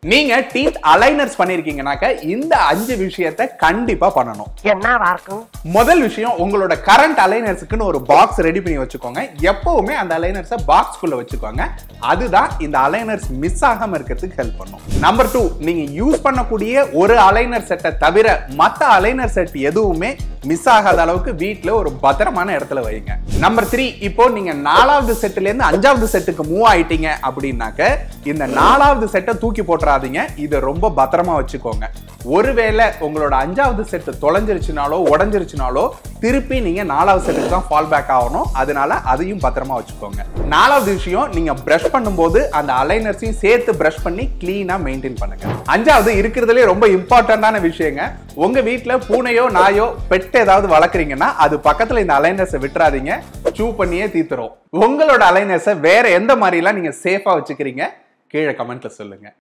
நீங்க teeth aligners பண்ணிருக்கீங்கனாக்க இந்த அஞ்சு விஷயத்த கண்டிப்பா பண்ணணும் என்னவா இருக்கும் முதல் விஷயம் உங்களோட கரண்ட் அலைனர்ஸுக்குன்னு ஒரு பாக்ஸ் ரெடி பண்ணி வச்சுக்கோங்க எப்பவுமே அந்த அலைனர்ஸை பாக்ஸ்குள்ள வச்சுக்கோங்க அதுதான் இந்த அலைனர்ஸ் மிஸ் ஆகாம இருக்கிறதுக்கு ஹெல்ப் பண்ணும் நம்பர் டூ நீங்க யூஸ் பண்ணக்கூடிய ஒரு அலைனர் செட்டை தவிர மத்த அலைனர் செட் எதுவுமே மிஸ் ஆகாத அளவுக்கு வீட்ல ஒரு பத்திரமான இடத்துல வைங்க நம்பர் த்ரீ இப்போ நீங்க நாலாவது செட்டுல இருந்து அஞ்சாவது செட்டுக்கு மூவ் ஆயிட்டீங்க அப்படின்னாக்க இந்த நாலாவது செட்டை தூக்கி போட்டுறாதீங்க இதை ரொம்ப பத்திரமா வச்சுக்கோங்க ஒருவேளை உங்களோட அஞ்சாவது செட்டு தொலைஞ்சிருச்சுனாலோ உடஞ்சிருச்சுனாலோ திருப்பி நீங்க நாலாவது செட்டுக்கு தான் ஃபால் பேக் ஆகணும் அதனால அதையும் பத்திரமா வச்சுக்கோங்க நாலாவது விஷயம் நீங்க பிரஷ் பண்ணும்போது அந்த அலைனர்ஸையும் சேர்த்து பிரஷ் பண்ணி கிளீனா மெயின்டைன் பண்ணுங்க அஞ்சாவது இருக்கிறதுலே ரொம்ப இம்பார்ட்டன்டான விஷயங்க உங்க வீட்ல பூனையோ நாயோ பெட் ஏதாவது வளர்க்குறீங்கன்னா அது பக்கத்துல இந்த அலைனர்ஸை விட்டுறாதீங்க சூ பண்ணியே தீத்துரும் உங்களோட அலைனர்ஸை வேற எந்த மாதிரிலாம் நீங்க சேஃபா வச்சுக்கிறீங்க கீழே கமெண்ட்ல சொல்லுங்க